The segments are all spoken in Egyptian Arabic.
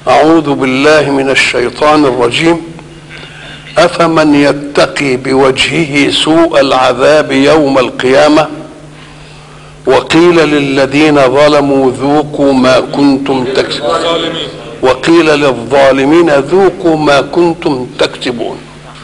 أعوذ بالله من الشيطان الرجيم أفمن يتقي بوجهه سوء العذاب يوم القيامة وقيل للذين ظلموا ذوقوا ما كنتم تكسبون وقيل للظالمين ذوقوا ما كنتم تكسبون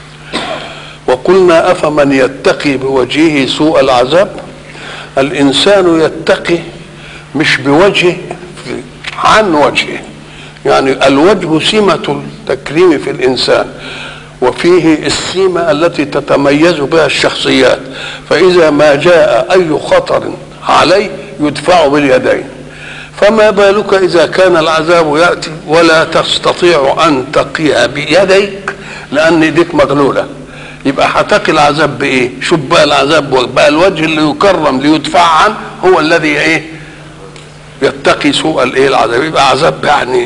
وقلنا أفمن يتقي بوجهه سوء العذاب الإنسان يتقي مش بوجهه عن وجهه يعني الوجه سمة التكريم في الإنسان وفيه السمة التي تتميز بها الشخصيات فإذا ما جاء أي خطر عليه يدفع باليدين فما بالك إذا كان العذاب يأتي ولا تستطيع أن تقيها بيديك لأن يديك مغلولة يبقى هتقي العذاب بإيه؟ شوف بقى العذاب بقى الوجه اللي يكرم ليدفع عنه هو الذي إيه؟ يتقي سوء الإيه العذاب يبقى عذاب يعني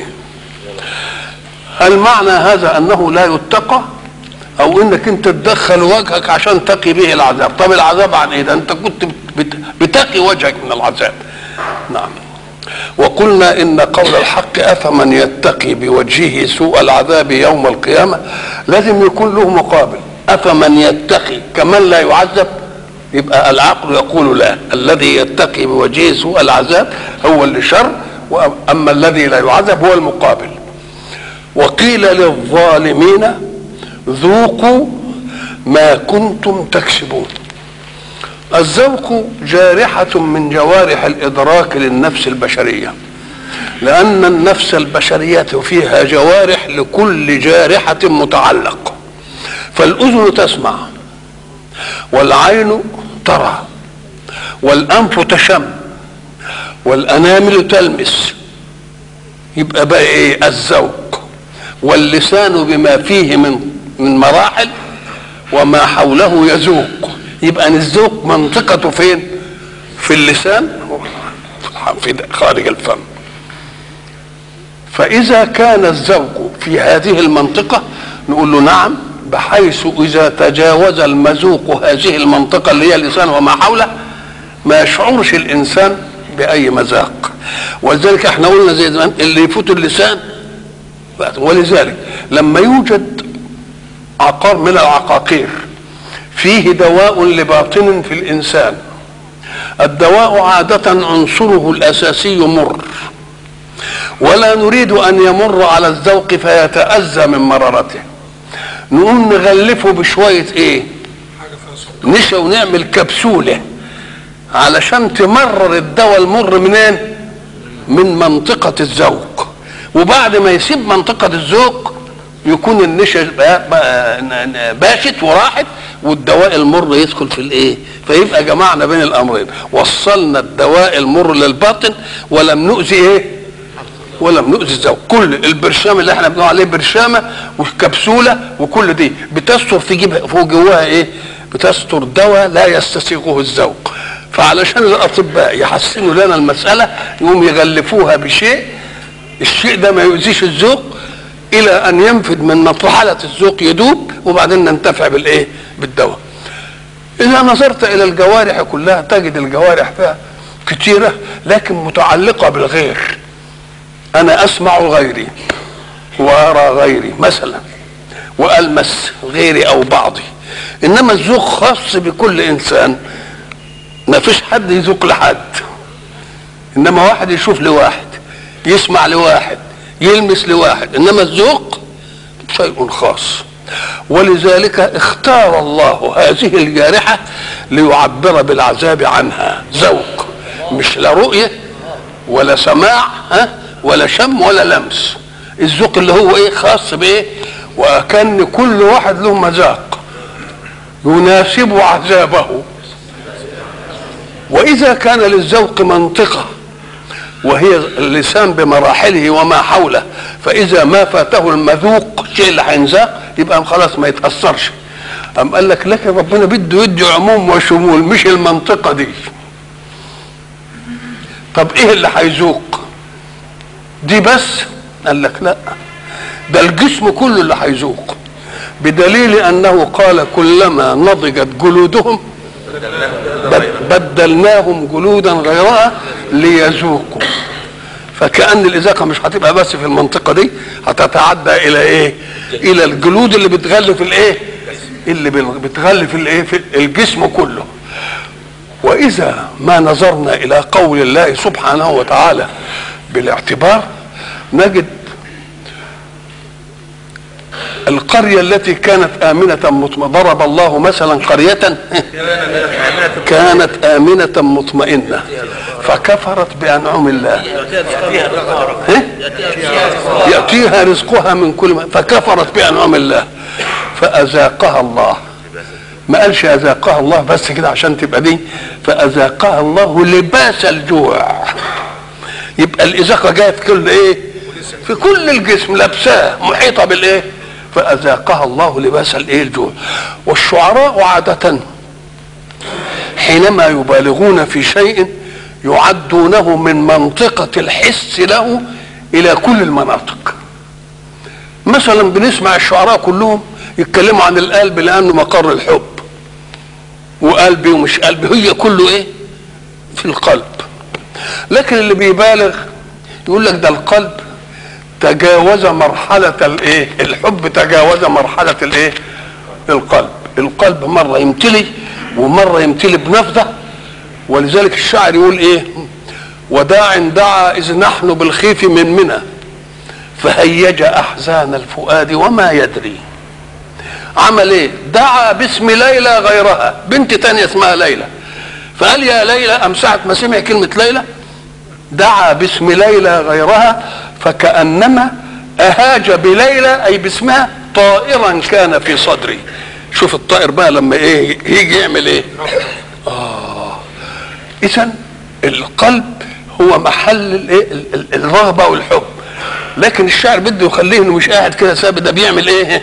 هل معنى هذا أنه لا يتقى؟ او انك انت تدخل وجهك عشان تقي به العذاب طب العذاب عن ايه ده انت كنت بتقي وجهك من العذاب نعم وقلنا ان قول الحق افمن يتقي بوجهه سوء العذاب يوم القيامه لازم يكون له مقابل افمن يتقي كمن لا يعذب يبقى العقل يقول لا الذي يتقي بوجهه سوء العذاب هو اللي شر واما الذي لا يعذب هو المقابل وقيل للظالمين ذوقوا ما كنتم تكسبون الذوق جارحة من جوارح الإدراك للنفس البشرية لأن النفس البشرية فيها جوارح لكل جارحة متعلق فالأذن تسمع والعين ترى والأنف تشم والأنامل تلمس يبقى بقى إيه الذوق واللسان بما فيه من من مراحل وما حوله يذوق يبقى الذوق منطقته فين في اللسان في خارج الفم فإذا كان الذوق في هذه المنطقة نقول له نعم بحيث إذا تجاوز المذوق هذه المنطقة اللي هي اللسان وما حوله ما يشعرش الإنسان بأي مذاق ولذلك احنا قلنا زي زمان اللي يفوت اللسان ولذلك لما يوجد عقار من العقاقير فيه دواء لباطن في الانسان الدواء عاده عنصره الاساسي مر ولا نريد ان يمر على الذوق فيتاذى من مرارته نقوم نغلفه بشويه ايه نشا ونعمل كبسوله علشان تمرر الدواء المر منين من منطقه الذوق وبعد ما يسيب منطقه الذوق يكون النشا باشت وراحت والدواء المر يدخل في الايه فيبقى جمعنا بين الامرين وصلنا الدواء المر للباطن ولم نؤذي ايه ولم نؤذي الذوق كل البرشام اللي احنا بنقول عليه برشامه وكبسوله وكل دي بتستر في جيب فوق جواها ايه بتستر دواء لا يستسيغه الذوق فعلشان الاطباء يحسنوا لنا المساله يقوم يغلفوها بشيء الشيء ده ما يؤذيش الذوق الى ان ينفد من مرحله الذوق يدوب وبعدين ننتفع بالايه بالدواء اذا نظرت الى الجوارح كلها تجد الجوارح فيها كثيره لكن متعلقه بالغير انا اسمع غيري وارى غيري مثلا والمس غيري او بعضي انما الذوق خاص بكل انسان ما فيش حد يذوق لحد انما واحد يشوف لواحد يسمع لواحد يلمس لواحد انما الذوق شيء خاص ولذلك اختار الله هذه الجارحة ليعبر بالعذاب عنها ذوق مش لا رؤية ولا سماع ها ولا شم ولا لمس الذوق اللي هو ايه خاص بايه وكان كل واحد له مذاق يناسب عذابه واذا كان للذوق منطقه وهي اللسان بمراحله وما حوله فاذا ما فاته المذوق الشيء اللي هينذاق يبقى خلاص ما يتاثرش أم قال لك لكن ربنا بده يدي عموم وشمول مش المنطقه دي طب ايه اللي هيذوق دي بس قال لك لا ده الجسم كله اللي هيذوق بدليل انه قال كلما نضجت جلودهم بدلناهم جلودا غيرها ليذوقوا فكأن الإزاقة مش هتبقى بس في المنطقة دي هتتعدى إلى إيه؟ إلى الجلود اللي بتغلف الإيه؟ اللي بتغلف الإيه؟ في الجسم كله وإذا ما نظرنا إلى قول الله سبحانه وتعالى بالاعتبار نجد القرية التي كانت آمنة مطمئنة ضرب الله مثلا قرية كانت آمنة مطمئنة فكفرت بأنعم الله يأتيها رزقها من كل ما فكفرت بأنعم الله فأذاقها الله ما قالش أذاقها الله بس كده عشان تبقى دي فأذاقها الله لباس الجوع يبقى الإذاقة جاية في كل إيه؟ في كل الجسم لابساه محيطة بالإيه؟ فأذاقها الله لباس الإيه؟ الجوع والشعراء عادة حينما يبالغون في شيء يعدونه من منطقة الحس له إلى كل المناطق مثلا بنسمع الشعراء كلهم يتكلموا عن القلب لأنه مقر الحب وقلبي ومش قلبي هي كله إيه في القلب لكن اللي بيبالغ يقول لك ده القلب تجاوز مرحلة الايه الحب تجاوز مرحلة الايه القلب القلب مرة يمتلي ومرة يمتلي بنفضة ولذلك الشاعر يقول ايه وداع دعا اذ نحن بالخيف من منى فهيج احزان الفؤاد وما يدري عمل ايه دعا باسم ليلى غيرها بنت تانية اسمها ليلى فقال يا ليلى ام ساعة ما سمع كلمة ليلى دعا باسم ليلى غيرها فكأنما أهاج بليلى أي باسمها طائرا كان في صدري شوف الطائر بقى لما ايه يجي يعمل ايه اه اذا القلب هو محل الايه الرغبه والحب لكن الشاعر بده يخليه انه مش قاعد كده ثابت ده بيعمل ايه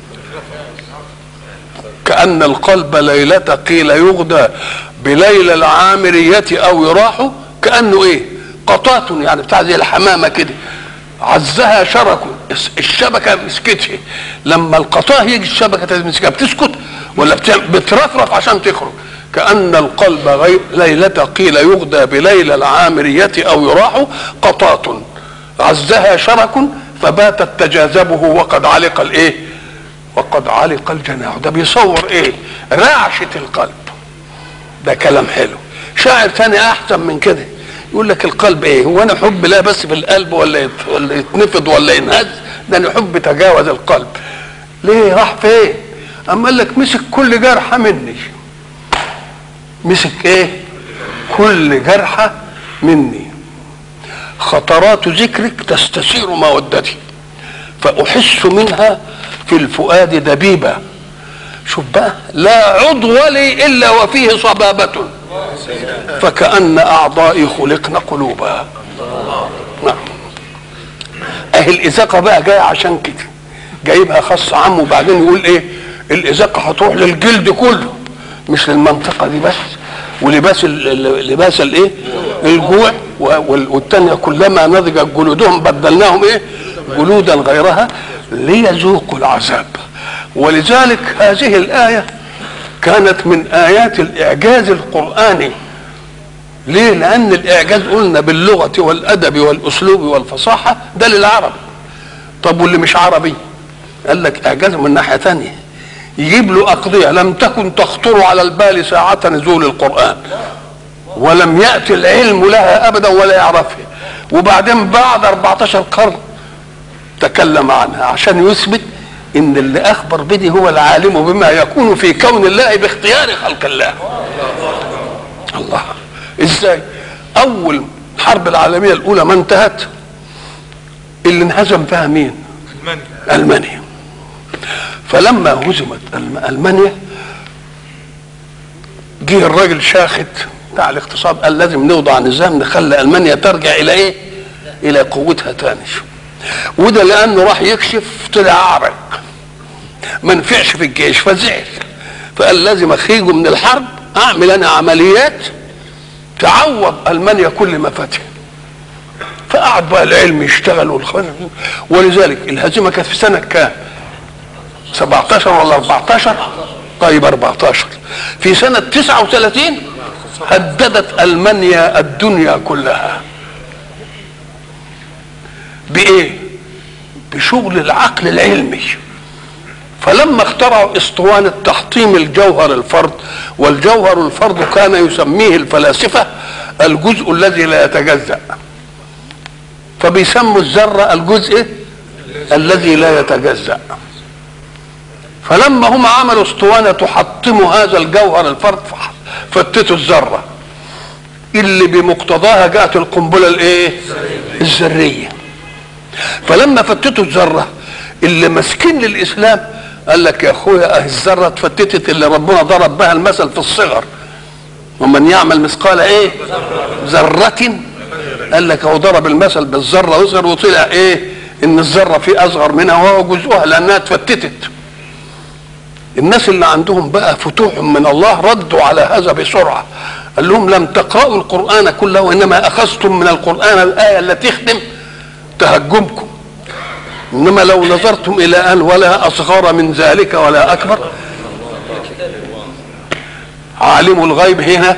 كأن القلب ليلة قيل يغدى بليلى العامرية أو يراح كأنه إيه قطات يعني بتاع زي الحمامة كده عزها شرك الشبكة مسكتش لما القطاع يجي الشبكة تمسكها بتسكت ولا بترفرف عشان تخرج كأن القلب غير ليلة قيل يغدى بليلى العامرية أو يراح قطات عزها شرك فباتت تجاذبه وقد علق الايه وقد علق الجناح ده بيصور ايه رعشة القلب ده كلام حلو شاعر ثاني احسن من كده يقول لك القلب ايه هو انا حب لا بس في القلب ولا يت... ولا يتنفض ولا ينهز ده انا حب تجاوز القلب ليه راح فين اما قال لك مسك كل جرحة مني مسك ايه كل جرحة مني خطرات ذكرك تستثير مودتي فأحس منها في الفؤاد دبيبة شوف بقى لا عضو لي إلا وفيه صبابة فكأن أعضائي خلقن قلوبا نعم أهي الإزاقة بقى جاية عشان كده جايبها خاص عام وبعدين يقول إيه الإزاقة هتروح للجلد كله مش للمنطقة دي بس ولباس لباس الايه الجوع والتانية كلما نضجت جلودهم بدلناهم ايه جلودا غيرها ليذوقوا العذاب ولذلك هذه الآية كانت من آيات الإعجاز القرآني ليه؟ لأن الإعجاز قلنا باللغة والأدب والأسلوب والفصاحة ده للعرب طب واللي مش عربي قال لك إعجاز من ناحية ثانية يجيب له أقضية لم تكن تخطر على البال ساعة نزول القرآن ولم يأتي العلم لها أبدا ولا يعرفها وبعدين بعد 14 قرن تكلم عنها عشان يثبت ان اللي اخبر به هو العالم بما يكون في كون الله باختيار خلق الله الله ازاي اول الحرب العالميه الاولى ما انتهت اللي انهزم فيها مين المانيا المانيا فلما هزمت المانيا جه الراجل شاخد بتاع الاقتصاد قال لازم نوضع نظام نخلي المانيا ترجع الى ايه الى قوتها تاني وده لانه راح يكشف طلع اعرق ما نفعش في الجيش فزعل فقال لازم اخرجه من الحرب اعمل انا عمليات تعوض المانيا كل ما فاتها فقعد بقى العلم يشتغل والخ- ولذلك الهزيمه كانت في سنه كام 17 ولا 14 طيب 14 في سنه 39 هددت المانيا الدنيا كلها بايه بشغل العقل العلمي فلما اخترعوا اسطوانة تحطيم الجوهر الفرد والجوهر الفرد كان يسميه الفلاسفة الجزء الذي لا يتجزأ فبيسموا الذرة الجزء الذي لا يتجزأ فلما هم عملوا اسطوانة تحطم هذا الجوهر الفرد فتتوا الذرة اللي بمقتضاها جاءت القنبلة الايه الذرية فلما فتتوا الذرة اللي ماسكين للإسلام قال لك يا اخويا اه الذره اتفتتت اللي ربنا ضرب بها المثل في الصغر ومن يعمل مثقال ايه ذره قال لك هو ضرب المثل بالذره وصغر وطلع ايه ان الذره في اصغر منها وهو جزءها لانها اتفتتت الناس اللي عندهم بقى فتوح من الله ردوا على هذا بسرعه قال لهم لم تقرأوا القرآن كله وإنما أخذتم من القرآن الآية التي تخدم تهجمكم انما لو نظرتم الى ان ولا اصغر من ذلك ولا اكبر عالم الغيب هنا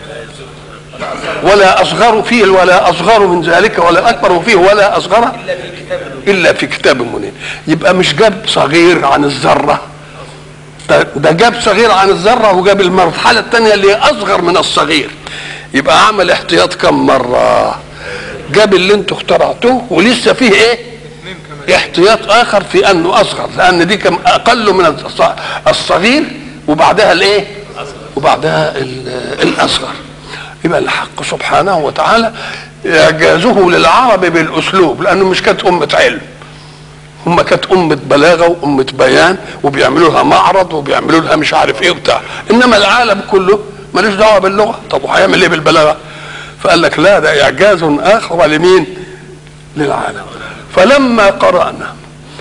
ولا اصغر فيه ولا اصغر من ذلك ولا اكبر فيه ولا اصغر الا في كتاب منير يبقى مش جاب صغير عن الذره ده, ده جاب صغير عن الذره وجاب المرحله الثانيه اللي هي اصغر من الصغير يبقى عمل احتياط كم مره جاب اللي انتوا اخترعتوه ولسه فيه ايه احتياط اخر في انه اصغر لان دي كم اقل من الصغير وبعدها الايه وبعدها الاصغر يبقى الحق سبحانه وتعالى اعجازه للعرب بالاسلوب لانه مش كانت امه علم هم كانت أمة بلاغة وأمة بيان وبيعملوا لها معرض وبيعملوا لها مش عارف إيه وبتاع إنما العالم كله ملوش دعوة باللغة طب وهيعمل إيه بالبلاغة؟ فقال لك لا ده إعجاز آخر لمين؟ للعالم فلما قرأنا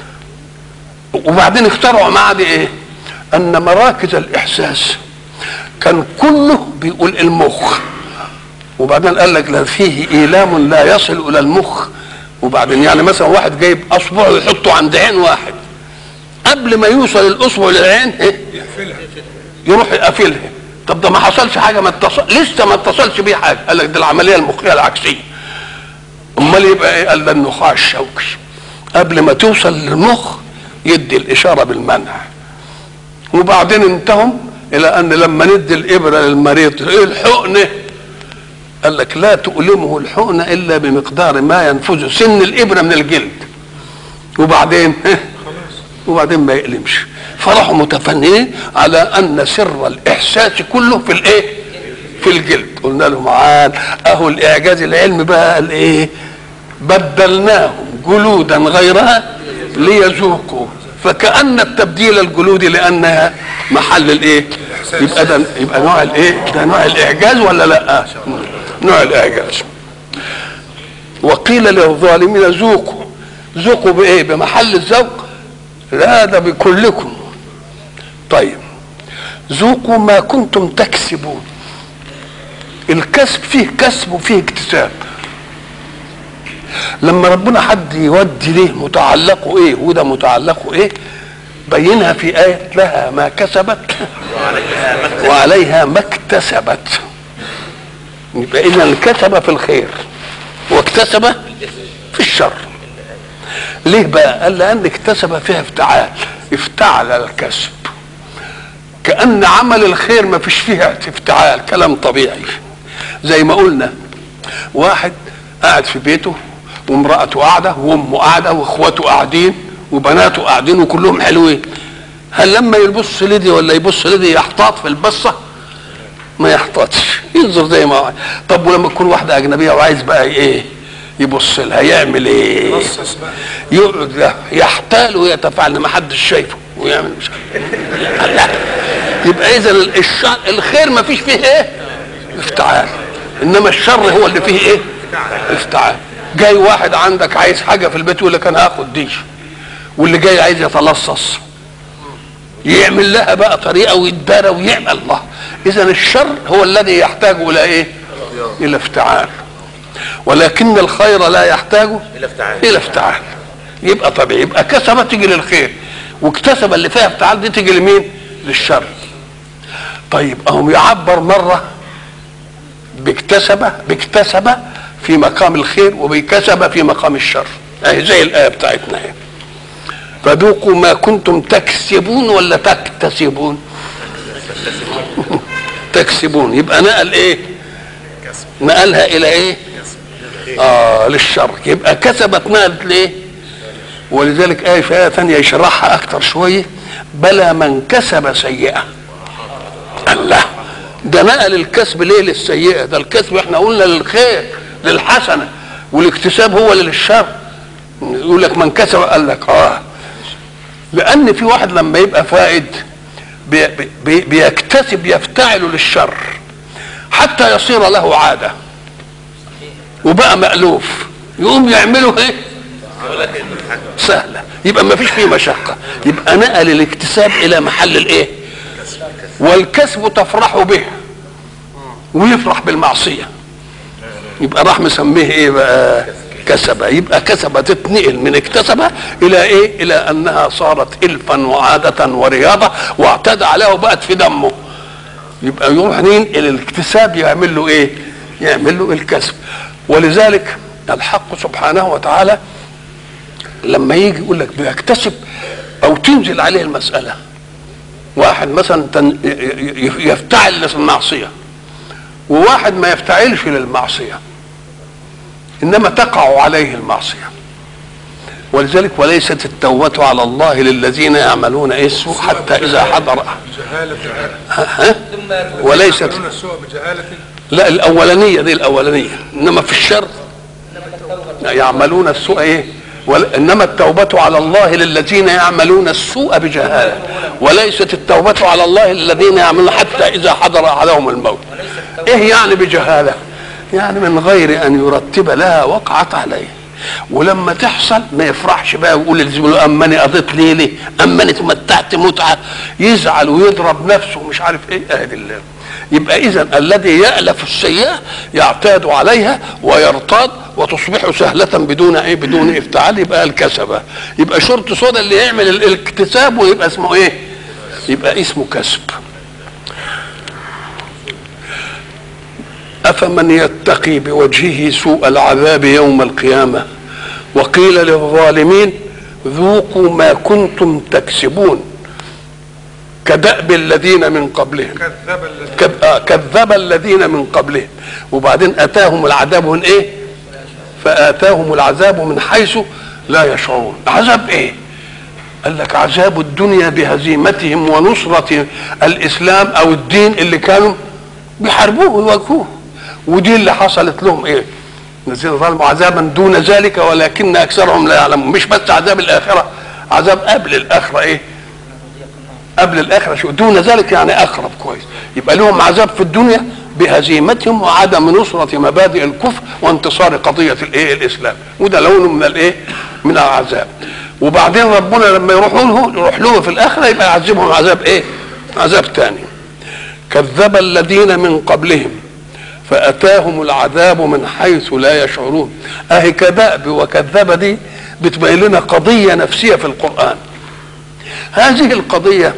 وبعدين اخترعوا معاه ايه ان مراكز الاحساس كان كله بيقول المخ وبعدين قال لك لا فيه ايلام لا يصل الى المخ وبعدين يعني مثلا واحد جايب اصبعه يحطه عند عين واحد قبل ما يوصل الاصبع للعين ايه يروح يقفلها طب ده ما حصلش حاجه ما اتصل لسه ما اتصلش بيه حاجه قال لك دي العمليه المخيه العكسيه امال يبقى ايه قال ده النخاع الشوكي قبل ما توصل للمخ يدي الاشاره بالمنع وبعدين انتهم الى ان لما ندي الابره للمريض ايه الحقنه قال لك لا تؤلمه الحقنه الا بمقدار ما ينفذه سن الابره من الجلد وبعدين وبعدين ما يألمش فراحوا متفننين على ان سر الاحساس كله في الايه في الجلد قلنا لهم عاد اهو الاعجاز العلمي بقى الايه بدلناهم جلودا غيرها ليذوقوا فكأن التبديل الجلودي لأنها محل الايه يبقى ده يبقى نوع الايه ده نوع الاعجاز ولا لا نوع الاعجاز وقيل للظالمين ذوقوا ذوقوا بايه بمحل الذوق لا ده بكلكم طيب ذوقوا ما كنتم تكسبون الكسب فيه كسب وفيه اكتساب لما ربنا حد يودي ليه متعلقه ايه وده متعلقه ايه بينها في آية لها ما كسبت وعليها ما اكتسبت يبقى إذا كسب في الخير واكتسب في الشر ليه بقى؟ قال لأن اكتسب فيها افتعال افتعل الكسب كأن عمل الخير ما فيش فيها افتعال كلام طبيعي زي ما قلنا واحد قاعد في بيته وامرأته قاعدة وأمه قاعدة وإخواته قاعدين وبناته قاعدين وكلهم حلوين هل لما يبص لدي ولا يبص لدي يحتاط في البصة ما يحتاطش ينظر زي ما هو طب ولما تكون واحدة أجنبية وعايز بقى إيه يبص لها يعمل ايه يقعد يحتال ويتفاعل ما حدش شايفه ويعمل مش عارف يبقى اذا الشر الخير ما فيش فيه ايه افتعال انما الشر هو اللي فيه ايه افتعال جاي واحد عندك عايز حاجه في البيت يقول لك انا هاخد دي واللي جاي عايز يتلصص يعمل لها بقى طريقه ويتدارى ويعمل الله اذا الشر هو الذي يحتاج الى ايه الى افتعال ولكن الخير لا يحتاج الى افتعال الى افتعال يبقى طبيعي يبقى كسبه تيجي للخير واكتسب اللي فيها افتعال دي تيجي لمين للشر طيب اهم يعبر مره باكتسب باكتسب في مقام الخير وبكسب في مقام الشر اهي زي الايه بتاعتنا اهي فذوقوا ما كنتم تكسبون ولا تكتسبون تكسبون يبقى نقل ايه نقلها الى ايه اه للشر يبقى كسبت نقلت ليه ولذلك آية في آية ثانية يشرحها أكثر شوية بلى من كسب سيئة الله ده نقل الكسب ليه للسيئة ده الكسب احنا قلنا للخير للحسنة والاكتساب هو للشر يقول لك من كسب قال لك اه لأن في واحد لما يبقى فائد بي بي بيكتسب يفتعل للشر حتى يصير له عادة وبقى مألوف يقوم يعمله ايه سهلة يبقى ما فيش فيه مشقة يبقى نقل الاكتساب إلى محل الإيه والكسب تفرح به ويفرح بالمعصية يبقى راح مسميه إيه بقى كسب يبقى كسب تتنقل من اكتسب إلى إيه إلى أنها صارت إلفا وعادة ورياضة واعتدى عليها وبقت في دمه يبقى يروح ينقل الاكتساب يعمل له إيه يعمل له الكسب ولذلك الحق سبحانه وتعالى لما يجي يقول لك بيكتسب او تنزل عليه المساله واحد مثلا تن يفتعل للمعصيه وواحد ما يفتعلش للمعصيه انما تقع عليه المعصيه ولذلك وليست التوبة على الله للذين يعملون ايه السوء حتى اذا حضر ها؟ وليست السوء بجهالة لا الاولانيه دي الاولانيه انما في الشر يعملون السوء ايه انما التوبة على الله للذين يعملون السوء بجهالة وليست التوبة على الله للذين يعملون حتى إذا حضر أحدهم الموت إيه يعني بجهالة يعني من غير أن يرتب لها وقعت عليه ولما تحصل ما يفرحش بقى ويقول لزميله أماني قضيت ليلة أماني تمتعت متعة يزعل ويضرب نفسه مش عارف إيه أهدي الله يبقى اذا الذي يالف السيئه يعتاد عليها ويرتاد وتصبح سهله بدون ايه بدون افتعال يبقى الكسبه يبقى شرط صودا اللي يعمل الاكتساب ويبقى اسمه ايه يبقى اسمه كسب افمن يتقي بوجهه سوء العذاب يوم القيامه وقيل للظالمين ذوقوا ما كنتم تكسبون كدأب الذين من قبلهم كذب الذي كذ- آه، كذب الذين من قبلهم وبعدين اتاهم العذاب من ايه فاتاهم العذاب من حيث لا يشعرون عذاب ايه قال لك عذاب الدنيا بهزيمتهم ونصرة الإسلام أو الدين اللي كانوا بيحاربوه ويواجهوه ودي اللي حصلت لهم إيه؟ الذين ظلموا عذابا دون ذلك ولكن أكثرهم لا يعلمون مش بس عذاب الآخرة عذاب قبل الآخرة إيه؟ قبل الاخره شو دون ذلك يعني اقرب كويس يبقى لهم عذاب في الدنيا بهزيمتهم وعدم نصرة مبادئ الكفر وانتصار قضية الايه الاسلام وده لون من الايه من العذاب وبعدين ربنا لما يروحوا له يروح له في الاخره يبقى يعذبهم عذاب ايه عذاب تاني كذب الذين من قبلهم فاتاهم العذاب من حيث لا يشعرون اهي كذاب وكذب دي بتبين لنا قضيه نفسيه في القران هذه القضيه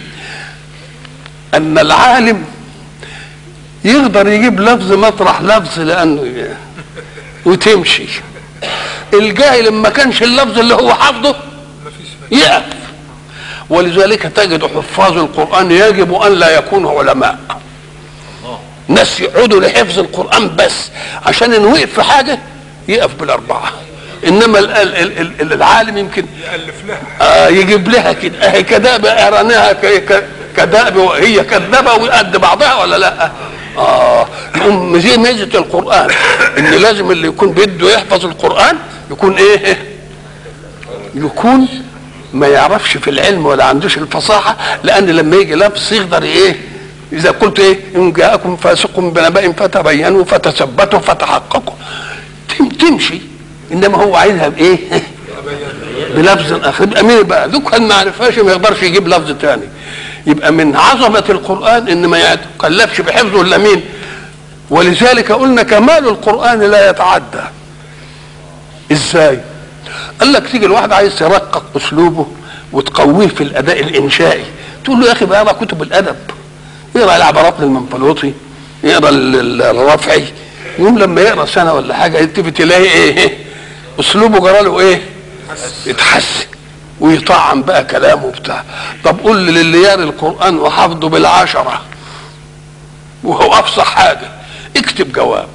ان العالم يقدر يجيب لفظ مطرح لفظ لانه ي- وتمشي الجاهل ما كانش اللفظ اللي هو حافظه يقف ولذلك تجد حفاظ القرآن يجب أن لا يكونوا علماء ناس يقعدوا لحفظ القرآن بس عشان إن وقف في حاجة يقف بالأربعة إنما ال- ال- ال- ال- العالم يمكن يألف لها آه يجيب لها كده اهي كدابه اراناها ك- ك- كدابه وهي كذابه وقد بعضها ولا لا؟ اه يقوم زي ميزه القران ان لازم اللي يكون بده يحفظ القران يكون ايه؟ يكون ما يعرفش في العلم ولا عندوش الفصاحه لان لما يجي لفظ يقدر ايه؟ اذا قلت ايه؟ ان جاءكم فاسق بنبأ فتبينوا فتثبتوا فتحققوا تم- تمشي انما هو عايزها بايه؟ بلفظ اخر يبقى مين بقى ذوك ما عرفهاش ما يقدرش يجيب لفظ تاني يبقى من عظمه القران ان ما يتكلفش بحفظه الا مين ولذلك قلنا كمال القران لا يتعدى ازاي قال لك تيجي الواحد عايز ترقق اسلوبه وتقويه في الاداء الانشائي تقول له يا اخي بقى اقرا كتب الادب يقرا العبارات للمنفلوطي يقرا ال- ال- الرافعي يوم لما يقرا سنه ولا حاجه يلتفت تلاقي ايه اسلوبه جراله ايه يتحسن ويطعم بقى كلامه بتاع طب قول لي للي ياري القران وحافظه بالعشره وهو افصح حاجه اكتب جواب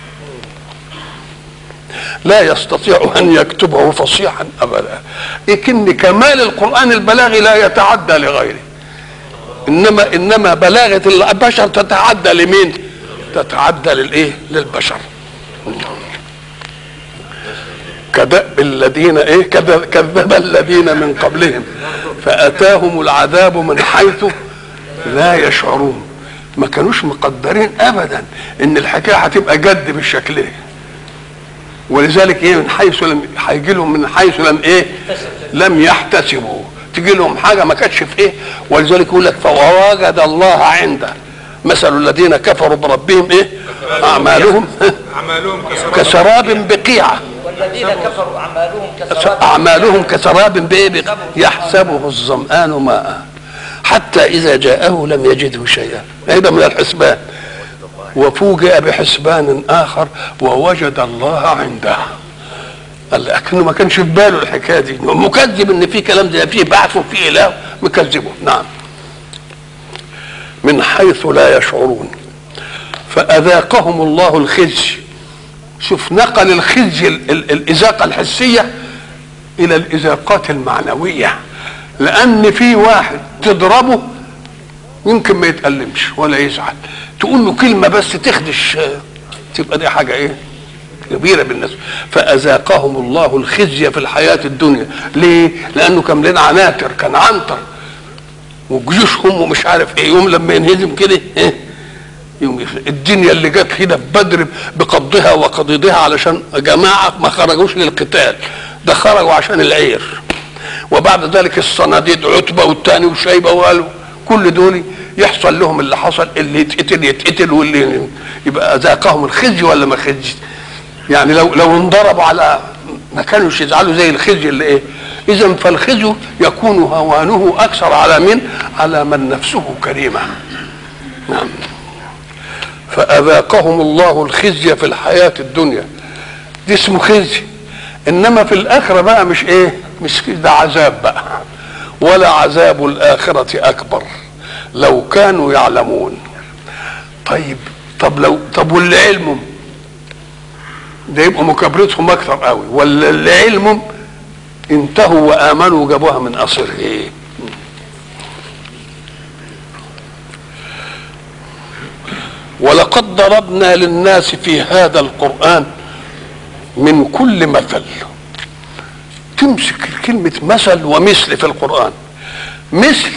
لا يستطيع ان يكتبه فصيحا ابدا لكن كمال القران البلاغي لا يتعدى لغيره انما انما بلاغه البشر تتعدى لمين تتعدى للايه للبشر كدأب الذين ايه كذب كذب الذين من قبلهم فاتاهم العذاب من حيث لا يشعرون ما كانوش مقدرين ابدا ان الحكايه هتبقى جد بالشكل ده ولذلك ايه من حيث لم هيجي لهم من حيث لم ايه لم يحتسبوا تجي لهم حاجه ما كانتش في ايه ولذلك يقول لك فوجد الله عنده مثل الذين كفروا بربهم ايه اعمالهم أعمالهم كسراب كسراب بقيعه والذين كفروا اعمالهم كسراب أعمالهم كسراب بإيه بق- يحسبه الظمآن ماء حتى إذا جاءه لم يجده شيئا هذا من الحسبان وفوجئ بحسبان آخر ووجد الله عنده قال لكنه ما كانش في باله الحكايه دي مكذب ان في كلام زي فيه بعث وفيه اله مكذبه نعم من حيث لا يشعرون فاذاقهم الله الخزي شوف نقل الخزي ال- ال- الإذاقة الحسية إلى الإذاقات المعنوية لأن في واحد تضربه يمكن ما يتألمش ولا يزعل تقول له كلمة بس تخدش آه، تبقى دي حاجة إيه كبيرة بالنسبة فأذاقهم الله الخزي في الحياة الدنيا ليه؟ لأنه كان لنا عناتر كان عنتر وجيوشهم ومش عارف ايه يوم لما ينهزم كده ايه يوم يف- الدنيا اللي جت هنا في بدر بقضها وقضيضها علشان جماعه ما خرجوش للقتال ده خرجوا عشان العير وبعد ذلك الصناديد عتبه والتاني وشيبه وقالوا كل دول يحصل لهم اللي حصل اللي يتقتل يتقتل واللي يبقى ذاقهم الخزي ولا ما خزي يعني لو لو انضربوا على ما كانوش يزعلوا زي الخزي اللي ايه اذا فالخزي يكون هوانه اكثر على من على من نفسه كريمه نعم فأذاقهم الله الخزي في الحياة الدنيا دي اسمه خزي إنما في الآخرة بقى مش إيه مش خزي، ده عذاب بقى ولا عذاب الآخرة أكبر لو كانوا يعلمون طيب طب لو طب واللي علمهم ده يبقى مكابرتهم أكثر قوي ولا اللي علمهم انتهوا وآمنوا وجابوها من أصل إيه ولقد ضربنا للناس في هذا القرآن من كل مثل تمسك كلمة مثل ومثل في القرآن مثل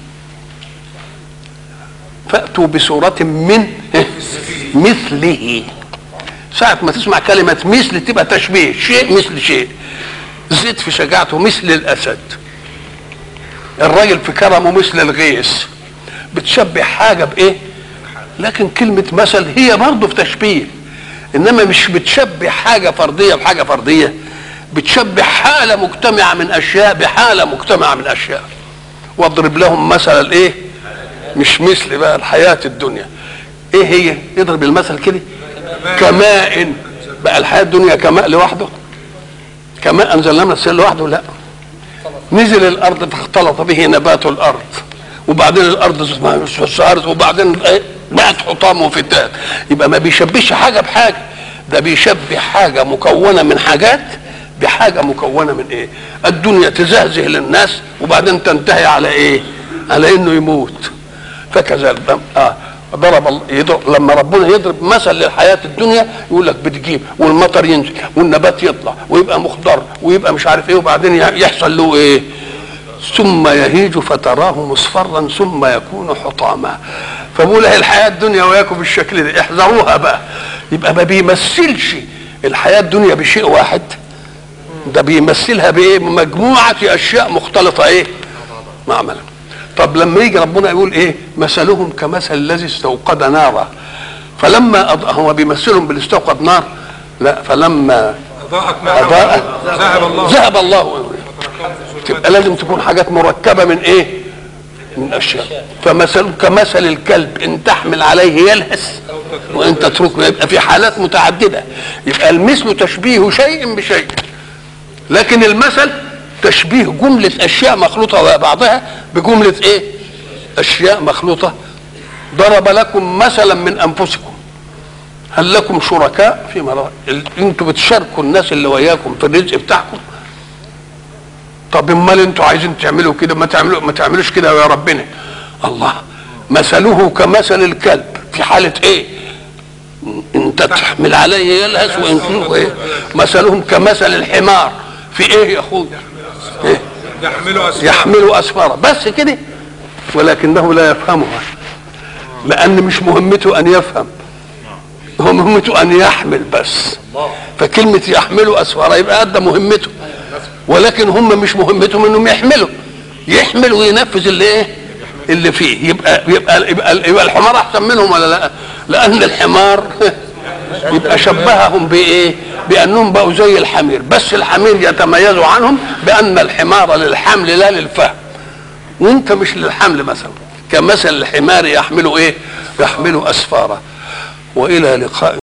فأتوا بسورة من مثله ساعة ما تسمع كلمة مثل تبقى تشبيه شيء مثل شيء زيد في شجاعته مثل الأسد الراجل في كرمه مثل الغيث بتشبه حاجة بإيه لكن كلمة مثل هي برضه في تشبيه انما مش بتشبه حاجة فردية بحاجة فردية بتشبه حالة مجتمعة من اشياء بحالة مجتمعة من اشياء واضرب لهم مثل الايه مش مثل بقى الحياة الدنيا ايه هي يضرب المثل كده كماء بقى الحياة الدنيا كماء لوحده كماء انزلنا من السماء لوحده لا نزل الارض فاختلط به نبات الارض وبعدين الارض صارت وبعدين إيه؟ بقت حطام وفتات يبقى ما بيشبهش حاجه بحاجه ده بيشبه حاجه مكونه من حاجات بحاجه مكونه من ايه الدنيا تزهزه للناس وبعدين تنتهي على ايه على انه يموت فكذا اه ضرب ال- يضرب لما ربنا يضرب مثل للحياه الدنيا يقول لك بتجيب والمطر ينزل والنبات يطلع ويبقى مخضر ويبقى مش عارف ايه وبعدين يحصل له ايه ثم يهيج فتراه مصفرا ثم يكون حطاما فبقول هي الحياه الدنيا وياكم بالشكل ده احذروها بقى يبقى ما بيمثلش الحياه الدنيا بشيء واحد ده بيمثلها بايه مجموعه اشياء مختلطه ايه معملا طب لما يجي ربنا يقول ايه مثلهم كمثل الذي استوقد نارا فلما أض... هو بيمثلهم باللي استوقد نار لا فلما أضاءت ما أضاءت ذهب الله ذهب الله أمره تبقى لازم تكون حاجات مركبه من ايه من اشياء فمثل كمثل الكلب ان تحمل عليه يلهث وان تتركه يبقى في حالات متعدده يبقى المثل تشبيه شيء بشيء لكن المثل تشبيه جملة أشياء مخلوطة ويا بعضها بجملة إيه؟ أشياء مخلوطة ضرب لكم مثلا من أنفسكم هل لكم شركاء في مرة انتوا بتشاركوا الناس اللي وياكم في الرزق بتاعكم طب امال انتوا عايزين تعملوا كده ما تعملوا ما تعملوش كده يا ربنا الله مثله كمثل الكلب في حالة ايه انت تحمل عليه يلهث وان ايه مثلهم كمثل الحمار في ايه يا اخويا إيه؟ يحملوا أسفار يحمل اسفارا بس كده ولكنه لا يفهمها لان مش مهمته ان يفهم هو مهمته ان يحمل بس فكلمه يحملوا اسفارا يبقى ادى مهمته ولكن هم مش مهمتهم انهم يحملوا يحمل وينفذ اللي ايه اللي فيه يبقى يبقى يبقى, يبقى الحمار احسن منهم ولا لا لان الحمار يبقى شبههم بايه بانهم بقوا زي الحمير بس الحمير يتميز عنهم بان الحمار للحمل لا للفهم وانت مش للحمل مثلا كمثل الحمار يحمل ايه يحمل اسفارا والى لقاء